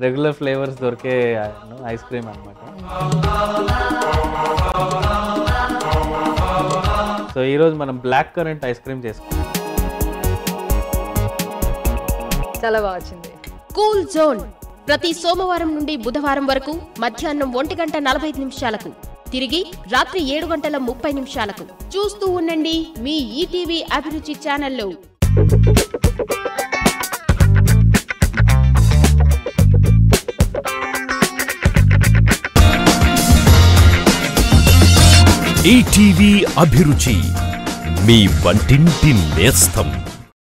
regular flavours దొరికే ice cream అనమాట so ఈరోజు మనం బ్లాక్ కరెంట్ ఐస్ క్రీమ్ చేసుకుంటాం చాలా బాగా వచ్చింది కూల్ జోన్ ప్రతి సోమవారం నుండి బుధవారం వరకు మధ్యాహ్నం ఒంటి గంట నలభై నిమిషాలకు తిరిగి రాత్రి ఏడు గంటల ముప్పై నిమిషాలకు చూస్తూ ఉండండి మీ ఈటీవీ అభిరుచి ఛానల్లో ఈటీవీ అభిరుచి మీ వంటింటి నేస్తం